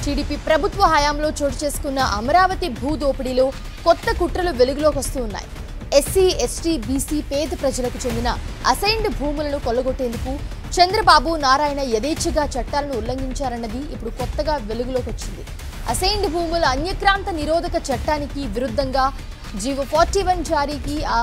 TDP ప్రభుత్వ హయాంలో చోటు చేసుకున్న అమరావతి భూ దోపిడీలో కొత్త కుట్రలు వెలుగులోకి వస్తూ ఉన్నాయి ఎస్సీ ఎస్టీ బీసీ పేద ప్రజలకు చెందిన అసైన్డ్ భూములను కొల్లగొట్టేందుకు చంద్రబాబు నారాయణ యథేచ్ఛగా చట్టాలను ఉల్లంఘించారన్నది ఇప్పుడు కొత్తగా వెలుగులోకి వచ్చింది అసైన్డ్ భూముల అన్యక్రాంత నిరోధక చట్టానికి విరుద్ధంగా జీవో ఫార్టీ వన్ జారీకి ఆ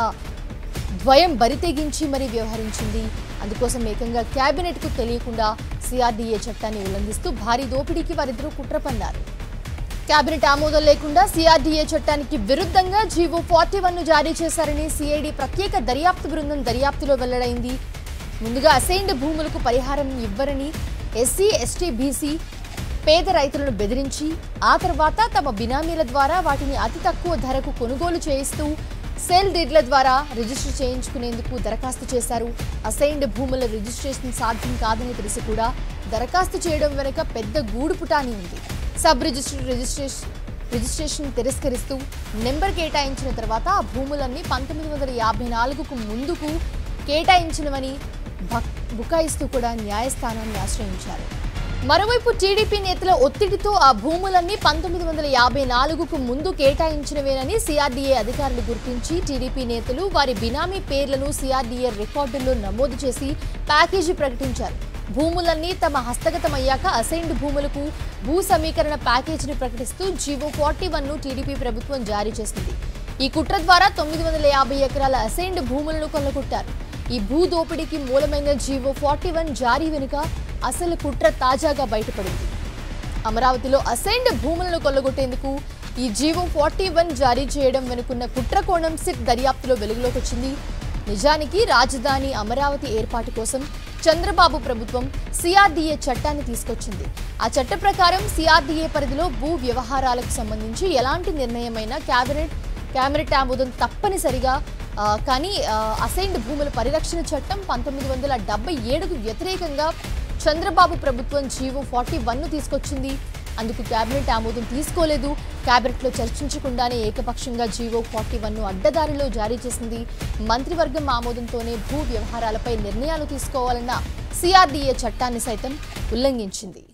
ద్వయం బరితెగించి మరీ వ్యవహరించింది అందుకోసం ఏకంగా కేబినెట్కు తెలియకుండా సిఆర్డీఏ చట్టాన్ని ఉల్లంఘిస్తూ భారీ దోపిడీకి వారిద్దరూ కుట్ర పన్నారు కేబినెట్ ఆమోదం లేకుండా సిఆర్డీఏ చట్టానికి విరుద్ధంగా జీవో ఫార్టీ వన్ ను జారీ చేశారని సిఐడి ప్రత్యేక దర్యాప్తు బృందం దర్యాప్తులో వెల్లడైంది ముందుగా అసైన్డ్ భూములకు పరిహారం ఇవ్వరని ఎస్సీ ఎస్టీ బీసీ పేద రైతులను బెదిరించి ఆ తర్వాత తమ బినామీల ద్వారా వాటిని అతి తక్కువ ధరకు కొనుగోలు చేయిస్తూ సేల్ డీడ్ల ద్వారా రిజిస్టర్ చేయించుకునేందుకు దరఖాస్తు చేశారు అసైన్డ్ భూముల రిజిస్ట్రేషన్ సాధ్యం కాదని తెలిసి కూడా దరఖాస్తు చేయడం వెనుక పెద్ద గూడు పుటాని ఉంది సబ్ రిజిస్టర్ రిజిస్ట్రేషన్ రిజిస్ట్రేషన్ తిరస్కరిస్తూ నెంబర్ కేటాయించిన తర్వాత ఆ భూములన్నీ పంతొమ్మిది వందల యాభై నాలుగుకు ముందుకు కేటాయించినవని బక్- బుకాయిస్తూ కూడా న్యాయస్థానాన్ని ఆశ్రయించారు మరోవైపు టీడీపీ నేతల ఒత్తిడితో ఆ భూములన్నీ పంతొమ్మిది వందల యాభై నాలుగుకు ముందు కేటాయించినవేనని సిఆర్డీఏ అధికారులు గుర్తించి టీడీపీ నేతలు వారి బినామీ పేర్లను సిఆర్డీఏ రికార్డుల్లో నమోదు చేసి ప్యాకేజీ ప్రకటించారు భూములన్నీ తమ హస్తగతమయ్యాక అసైన్డ్ భూములకు భూ సమీకరణ ప్యాకేజీని ప్రకటిస్తూ జీవో ఫార్టీ వన్ను టీడీపీ ప్రభుత్వం జారీ చేసింది ఈ కుట్ర ద్వారా తొమ్మిది వందల యాభై ఎకరాల అసైన్డ్ భూములను కొల్లగొట్టారు ఈ భూ దోపిడీకి మూలమైన జీవో ఫార్టీ వన్ జారీ వెనుక అసలు కుట్ర తాజాగా బయటపడింది అమరావతిలో అసైన్డ్ భూములను కొల్లగొట్టేందుకు ఈ జీవో ఫార్టీ వన్ జారీ చేయడం వెనుకున్న కుట్ర కోణం సిట్ దర్యాప్తులో వెలుగులోకి వచ్చింది నిజానికి రాజధాని అమరావతి ఏర్పాటు కోసం చంద్రబాబు ప్రభుత్వం సిఆర్డీఏ చట్టాన్ని తీసుకొచ్చింది ఆ చట్ట ప్రకారం సిఆర్డీఏ పరిధిలో భూ వ్యవహారాలకు సంబంధించి ఎలాంటి నిర్ణయమైనా కేబినెట్ కేబినెట్ ఆమోదం తప్పనిసరిగా ఆ, కానీ ఆ, అసైన్డ్ భూముల పరిరక్షణ చట్టం పంతొమ్మిది వందల డెబ్బై ఏడుకు వ్యతిరేకంగా చంద్రబాబు ప్రభుత్వం జీవో ఫార్టీ వన్ను తీసుకొచ్చింది అందుకు కేబినెట్ ఆమోదం తీసుకోలేదు కేబినెట్లో చర్చించకుండానే ఏకపక్షంగా జీవో ఫార్టీ వన్ను అడ్డదారిలో జారీ చేసింది మంత్రివర్గం ఆమోదంతోనే భూ వ్యవహారాలపై నిర్ణయాలు తీసుకోవాలన్న సిఆర్డీఏ చట్టాన్ని సైతం ఉల్లంఘించింది